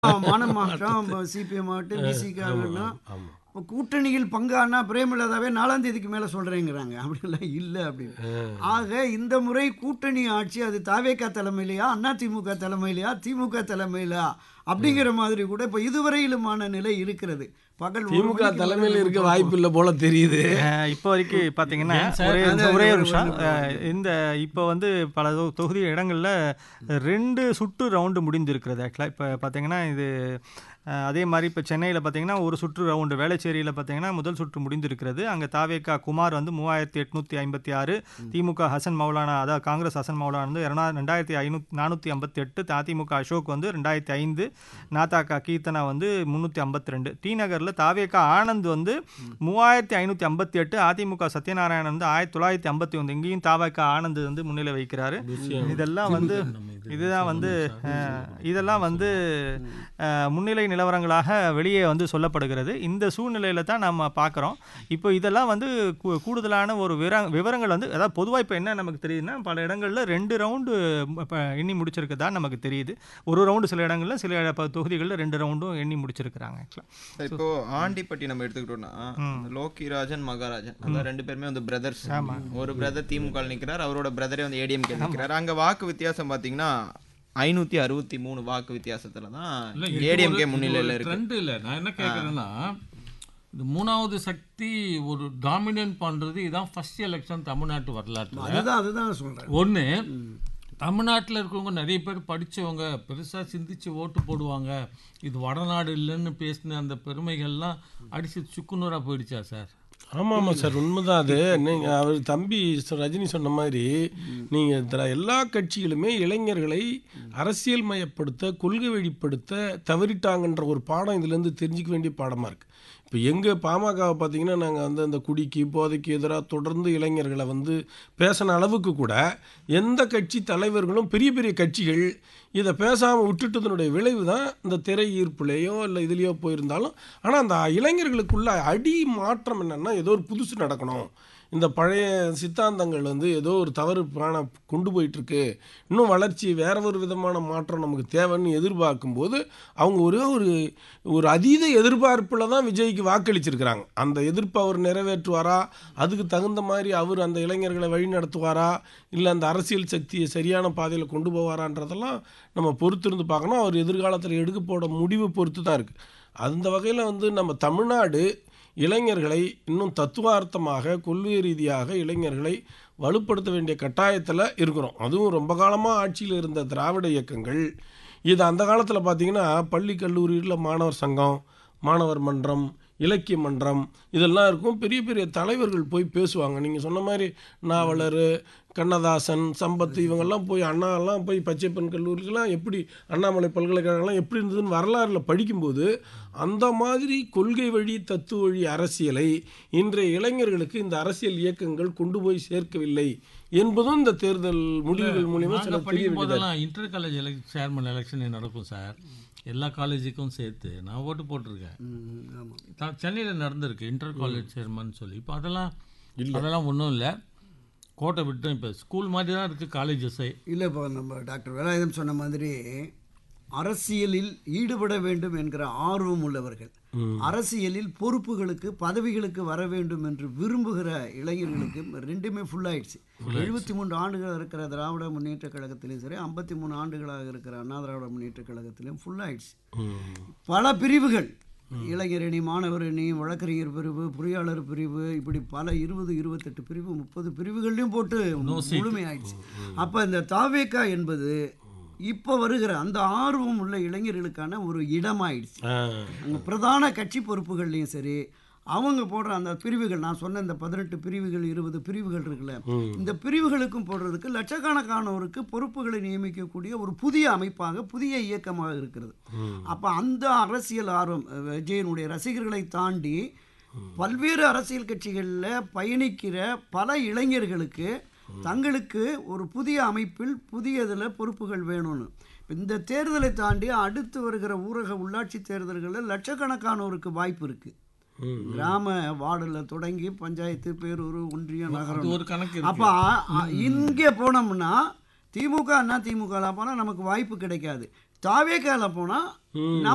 மானம் மாற்றம் சிபிஎம் ஆகட்டும் பிசிக்கு ஆகட்டும் ஆமா இப்போ கூட்டணியில் பங்கானா பிரேமலதாவே நாலாம் தேதிக்கு மேலே சொல்கிறேங்கிறாங்க அப்படிலாம் இல்லை அப்படின்னு ஆக இந்த முறை கூட்டணி ஆட்சி அது தாவேக்கா தலைமையிலையா அண்ணா திமுக தலைமையிலையா திமுக தலைமையிலா அப்படிங்கிற மாதிரி கூட இப்போ இதுவரையிலுமான நிலை இருக்கிறது பகல் ஒரு திமுக மணிக்கு தலைமையில் மேல இருக்க நம்ம வாய்ப்பு இல்லை போல தெரியுது அஹ் இப்போ வரைக்கும் பார்த்தீங்கன்னா சார்? ஒரே அது- ஒரே அது ஒரு நிமிஷம் ஒரு- அஹ் இந்த இப்போ வந்து பல தொ- தொகுதி இடங்களில் ரெண்டு சுற்று ரவுண்டு முடிந்திருக்கிறது ஆக்சுவலாக இப்போ பார்த்தீங்கன்னா இது அஹ் அதே மாதிரி இப்போ சென்னையில் பார்த்தீங்கன்னா ஒரு சுற்று ரவுண்டு வேளச்சேரியில் பார்த்தீங்கன்னா முதல் சுற்று முடிந்திருக்கிறது அங்கே தாவேக்கா குமார் வந்து மூவாயிரத்தி எட்நூற்றி ஐம்பத்தி ஆறு திமுக ஹசன் மௌலானா அதாவது காங்கிரஸ் ஹசன் மௌலானா வந்து இரநா ரெண்டாயிரத்தி ஐநூற்றி நானூற்றி ஐம்பத்தி எட்டு அதிமுக அசோக் வந்து ரெண்டாயிரத்தி ஐந்து நாதாக்கா கீர்த்தனா வந்து முந்நூற்றி ஐம்பத்தி ரெண்டு டி நகரில் தாவேக்கா ஆனந்த் வந்து மூவாயிரத்தி ஐநூற்றி ஐம்பத்தி எட்டு அதிமுக சத்யநாராயணன் வந்து ஆயிரத்தி தொள்ளாயிரத்தி ஐம்பத்தி ஒன்று இங்கேயும் தாவேக்கா ஆனந்த் வந்து முன்னிலை வைக்கிறாரு இதெல்லாம் வந்து இதுதான் வந்து அஹ், இதெல்லாம் வந்து அஹ், முன்னிலை நிலவரங்களாக வெளியே வந்து சொல்லப்படுகிறது இந்த சூழ்நிலையில தான் நம்ம பார்க்குறோம் இப்போ இதெல்லாம் வந்து கூ- கூடுதலான ஒரு விவர விவரங்கள் வந்து அதாவது பொதுவாக இப்போ என்ன நமக்கு தெரியுதுன்னா பல இடங்களில் ரெண்டு ரவுண்டு எண்ணி முடிச்சிருக்கதா நமக்கு தெரியுது ஒரு ரவுண்டு சில இடங்களில் சில ப- தொகுதிகளில் ரெண்டு ரவுண்டும் எண்ணி முடிச்சிருக்கிறாங்க ஆக்சுவலாக சார், இப்போ ஆண்டிப்பட்டி நம்ம எடுத்துக்கிட்டோம்னா லோக்கிராஜன் மகாராஜன் அதான் ரெண்டு பேருமே வந்து பிரதர்ஸ் ஒரு பிரதர் திமுக நிக்கிறார் அவரோட பிரதரே வந்து ஏடிஎம்கே நிக்கிறார் அங்க வாக்கு வித்தியாசம் பாத்தீங்கன்னா ஐநூத்தி அறுபத்தி மூணு வாக்கு வித்தியாசத்துல தான் இல்ல, இது ஏடிஎம்கே ஒரு- முன்னிலையில இது ஒரு இருக்கு trend இல்ல நான் என்ன கேட்குறேன்னா இந்த மூணாவது சக்தி ஒரு டாமினன்ட் பண்றது இதான் ஃபர்ஸ்ட் எலெக்ஷன் தமிழ்நாட்டு வரலாற்றுல அதுதான் அதுதான் சொல்கிறேன் ஒன்று தமிழ்நாட்டில் இருக்கிறவங்க நிறைய பேர் படிச்சவங்க பெருசாக சிந்திச்சு ஓட்டு போடுவாங்க இது வடநாடு இல்லைன்னு பேசின அந்த பெருமைகள்லாம் அடிச்சு சுக்குநூறாக போயிடுச்சா சார் ஆமாம் ஆமாம் சார் உண்மைதான் அது நீங்கள் அவர் தம்பி சொ- ரஜினி சொன்ன மாதிரி நீங்கள் இதில் எல்லா கட்சிகளுமே இளைஞர்களை அரசியல் மயப்படுத்த கொள்கை வழிப்படுத்த தவறிட்டாங்கன்ற ஒரு பாடம் இதுலேருந்து தெரிஞ்சுக்க வேண்டிய பாடமாக இருக்குது இப்போ எங்கள் பாமகவை பார்த்தீங்கன்னா நாங்கள் வந்து அந்த குடிக்கு போதைக்கு எதிராக தொடர்ந்து இளைஞர்களை வந்து பேசின அளவுக்கு கூட எந்த கட்சி தலைவர்களும் பெரிய பெரிய கட்சிகள் இதை பேசாமல் விட்டுட்டதனுடைய விளைவு தான் இந்த திரை ஈர்ப்புலேயோ இல்லை இதுலேயோ போயிருந்தாலும் ஆனால் அந்த இளைஞர்களுக்குள்ள அடி மாற்றம் என்னென்னா ஏதோ ஒரு புதுசு நடக்கணும் இந்த பழைய சித்தாந்தங்கள் வந்து ஏதோ ஒரு தவறு பான கொண்டு போயிட்டுருக்கு இன்னும் வளர்ச்சி வேற ஒரு விதமான மாற்றம் நமக்கு தேவைன்னு எதிர்பார்க்கும்போது அவங்க ஒரே ஒரு ஒரு அதீத எதிர்பார்ப்பில் தான் விஜய்க்கு வாக்களிச்சிருக்கிறாங்க அந்த எதிர்ப்பை அவர் நிறைவேற்றுவாரா அதுக்கு தகுந்த மாதிரி அவர் அந்த இளைஞர்களை வழி நடத்துவாரா இல்லை அந்த அரசியல் சக்தியை சரியான பாதையில் கொண்டு போவாரான்றதெல்லாம் நம்ம பொறுத்திருந்து பார்க்கணும் அவர் எதிர்காலத்தில் எடுக்க போட முடிவை பொறுத்து தான் இருக்குது அந்த வகையில் வந்து நம்ம தமிழ்நாடு இளைஞர்களை இன்னும் தத்துவார்த்தமாக கொள்கை ரீதியாக இளைஞர்களை வலுப்படுத்த வேண்டிய கட்டாயத்தில் இருக்கிறோம் அதுவும் ரொம்ப காலமாக ஆட்சியில் இருந்த திராவிட இயக்கங்கள் இது அந்த காலத்தில் பார்த்தீங்கன்னா பள்ளி கல்லூரியில் மாணவர் சங்கம் மாணவர் மன்றம் இலக்கிய மன்றம் இதெல்லாம் இருக்கும் பெரிய பெரிய தலைவர்கள் போய் பேசுவாங்க நீங்கள் சொன்ன மாதிரி நாவலர் கண்ணதாசன் சம்பத் இவங்கெல்லாம் போய் அண்ணாலாம் போய் பச்சைப்பன் கல்லூரிக்கெல்லாம் எப்படி அண்ணாமலை பல்கலைக்கழகம்லாம் எப்படி இருந்ததுன்னு வரலாறில் படிக்கும்போது அந்த மாதிரி கொள்கை வழி தத்துவ வழி அரசியலை இன்றைய இளைஞர்களுக்கு இந்த அரசியல் இயக்கங்கள் கொண்டு போய் சேர்க்கவில்லை என்பதும் இந்த தேர்தல் முடிவுகள் மூலியமா சில நாங்கள் தெரிய படிக்கும் வேண்டியதா போதெல்லாம் inter college elect chairman election நடக்கும் சார் எல்லா காலேஜுக்கும் சேர்த்து நான் ஓட்டு போட்டிருக்கேன் ஆமாம் தான் சென்னையில் நடந்திருக்கு இன்டர் காலேஜ் சேர்மன் சொல்லி இப்போ அதெல்லாம் அதெல்லாம் ஒன்றும் இல்லை கோட்டை விட்டு இப்போ ஸ்கூல் மாதிரி தான் இருக்குது காலேஜஸே இல்லை இப்போ நம்ம டாக்டர் வேலாயுதம் சொன்ன மாதிரி அரசியலில் ஈடுபட வேண்டும் என்கிற ஆர்வம் உள்ளவர்கள் அரசியலில் பொறுப்புகளுக்கு பதவிகளுக்கு வர வேண்டும் என்று விரும்புகிற இளைஞர்களுக்கு ரெண்டுமே ஃபுல் ஆயிடுச்சு எழுபத்தி மூன்று ஆண்டுகள் இருக்கிற திராவிட முன்னேற்ற கழகத்திலையும் சரி ஐம்பத்தி மூணு ஆண்டுகளாக இருக்கிற அண்ணா திராவிட முன்னேற்ற கழகத்திலையும் ஃபுல் ஆயிடுச்சு பல பிரிவுகள் இளைஞரணி மாணவர் அணி வழக்கறிஞர் பிரிவு பொறியாளர் பிரிவு இப்படி பல இருபது இருபத்தெட்டு பிரிவு முப்பது பிரிவுகள்லையும் போட்டு முழுமையாயிடுச்சு அப்போ இந்த தாவேக்கா என்பது இப்போ வருகிற அந்த ஆர்வம் உள்ள இளைஞர்களுக்கான ஒரு இடமாயிடுச்சு ஆ. அங்கே பிரதான கட்சி பொறுப்புகள்லையும் சரி அவங்க போடுற அந்த பிரிவுகள் நான் சொன்ன இந்த பதினெட்டு பிரிவுகள் இருபது பிரிவுகள் இருக்குல்ல இந்த பிரிவுகளுக்கும் போடுறதுக்கு லட்சக்கணக்கானோருக்கு பொறுப்புகளை நியமிக்கக்கூடிய ஒரு புதிய அமைப்பாக புதிய இயக்கமாக இருக்கிறது அப்போ அந்த அரசியல் ஆர்வம் அஹ், விஜயனுடைய ரசிகர்களை தாண்டி பல்வேறு அரசியல் கட்சிகளில் பயணிக்கிற பல இளைஞர்களுக்கு தங்களுக்கு ஒரு புதிய அமைப்பில் புதிய இதில் பொறுப்புகள் வேணும்னு இப்ப இந்த தேர்தலை தாண்டி அடுத்து வருகிற ஊரக உள்ளாட்சி தேர்தல்களில் லட்சக்கணக்கானோருக்கு வாய்ப்பு இருக்குது கிராம வார்டில் தொடங்கி பஞ்சாயத்து பேரூர் ஒன்றியம் அது நகரம் ஒரு கணக்கு இருக்கு அப்போ இங்கே போனோம்னா திமுக அண்ணா திமுகவில் போனால் நமக்கு வாய்ப்பு கிடைக்காது தாவேக்கால போனால்